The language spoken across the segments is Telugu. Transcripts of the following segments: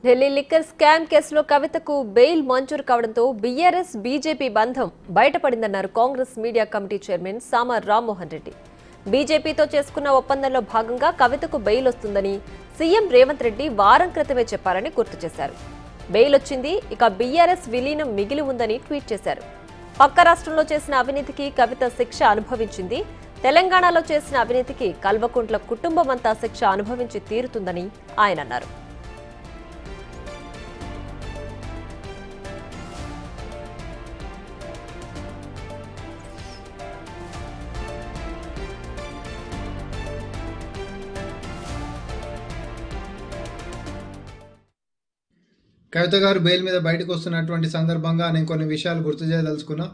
ఢిల్లీ లిక్కర్ స్కామ్ కేసులో కవితకు బెయిల్ మంజూరు కావడంతో బీఆర్ఎస్ బీజేపీ బంధం బయటపడిందన్నారు Congress media committee chairman Sama Rammohan Reddy బీజేపీతో చేసుకున్న ఒప్పందంలో భాగంగా కవితకు బెయిల్ వస్తుందని సీఎం రేవంత్ రెడ్డి వారం క్రితమే చెప్పారని గుర్తు చేశారు బెయిల్ వచ్చింది ఇక బీఆర్ఎస్ విలీనం మిగిలి ఉందని ట్వీట్ చేశారు పక్క రాష్ట్రంలో చేసిన అవినీతికి కవిత శిక్ష అనుభవించింది తెలంగాణలో చేసిన అవినీతికి కల్వకుంట్ల కుటుంబం అంతా శిక్ష అనుభవించి తీరుతుందని ఆయన అన్నారు కవిత గారు బెయిల్ మీద బయటకు వస్తున్నటువంటి సందర్భంగా నేను కొన్ని విషయాలు గుర్తు చేయదలుచుకున్నా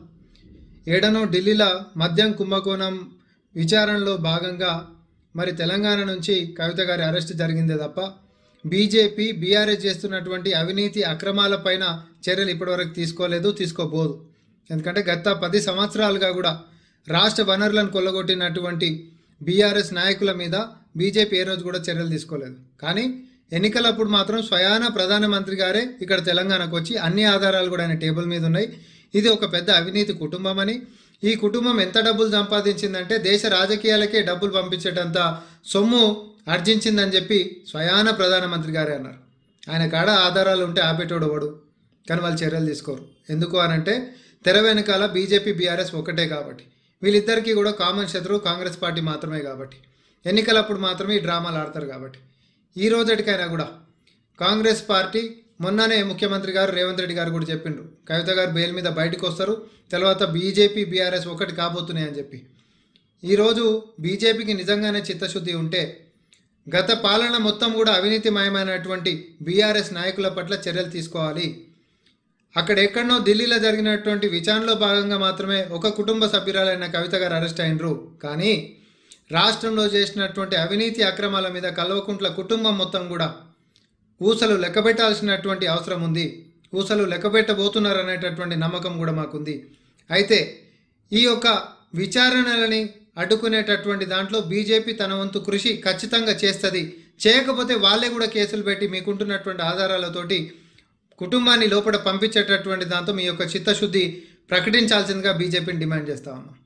ఏడనో ఢిల్లీలో మద్యం కుంభకోణం విచారణలో భాగంగా మరి తెలంగాణ నుంచి కవిత గారి అరెస్ట్ జరిగిందే తప్ప బీజేపీ బీఆర్ఎస్ చేస్తున్నటువంటి అవినీతి అక్రమాలపైన చర్యలు ఇప్పటివరకు తీసుకోలేదు తీసుకోబోదు ఎందుకంటే గత పది సంవత్సరాలుగా కూడా రాష్ట్ర వనరులను కొల్లగొట్టినటువంటి బీఆర్ఎస్ నాయకుల మీద బీజేపీ ఏ రోజు కూడా చర్యలు తీసుకోలేదు కానీ ఎన్నికలప్పుడు మాత్రం స్వయాన ప్రధానమంత్రి గారే ఇక్కడ తెలంగాణకు వచ్చి అన్ని ఆధారాలు కూడా ఆయన టేబుల్ మీద ఉన్నాయి ఇది ఒక పెద్ద అవినీతి కుటుంబం అని ఈ కుటుంబం ఎంత డబ్బులు సంపాదించిందంటే దేశ రాజకీయాలకే డబ్బులు పంపించేటంత సొమ్ము ఆర్జించిందని చెప్పి స్వయాన ప్రధానమంత్రి గారే అన్నారు ఆయన కాడ ఆధారాలు ఉంటే ఆపేటోడు ఎవడు కానీ వాళ్ళు చర్యలు తీసుకోరు ఎందుకు అనంటే తెర వెనకాల బీజేపీ బీఆర్ఎస్ ఒకటే కాబట్టి వీళ్ళిద్దరికీ కూడా కామన్ శత్రువు కాంగ్రెస్ పార్టీ మాత్రమే కాబట్టి ఎన్నికలప్పుడు మాత్రమే ఈ డ్రామాలు ఆడతారు కాబట్టి ఈ రోజుటికైనా కూడా కాంగ్రెస్ పార్టీ మొన్ననే ముఖ్యమంత్రి గారు రేవంత్ రెడ్డి గారు కూడా చెప్పిండ్రు కవిత గారు బెయిల్ మీద బయటకు వస్తారు తర్వాత బీజేపీ బీఆర్ఎస్ ఒకటి కాబోతున్నాయని చెప్పి ఈరోజు బీజేపీకి నిజంగానే చిత్తశుద్ధి ఉంటే గత పాలన మొత్తం కూడా అవినీతిమయమైనటువంటి బీఆర్ఎస్ నాయకుల పట్ల చర్యలు తీసుకోవాలి అక్కడ ఎక్కడనో ఢిల్లీలో జరిగినటువంటి విచారణలో భాగంగా మాత్రమే ఒక కుటుంబ సభ్యురాలైన కవిత గారు అరెస్ట్ అయినరు కానీ రాష్ట్రంలో చేసినటువంటి అవినీతి అక్రమాల మీద కల్వకుంట్ల కుటుంబం మొత్తం కూడా ఊసలు లెక్కబెట్టాల్సినటువంటి అవసరం ఉంది ఊసలు లెక్కబెట్టబోతున్నారు అనేటటువంటి నమ్మకం కూడా మాకుంది అయితే ఈ యొక్క విచారణలని అడ్డుకునేటటువంటి దాంట్లో బీజేపీ తన వంతు కృషి ఖచ్చితంగా చేస్తుంది చేయకపోతే వాళ్ళే కూడా కేసులు పెట్టి మీకుంటున్నటువంటి ఆధారాలతోటి కుటుంబాన్ని లోపల పంపించేటటువంటి దాంతో మీ యొక్క చిత్తశుద్ధి ప్రకటించాల్సిందిగా బీజేపీని డిమాండ్ చేస్తా ఉన్నాం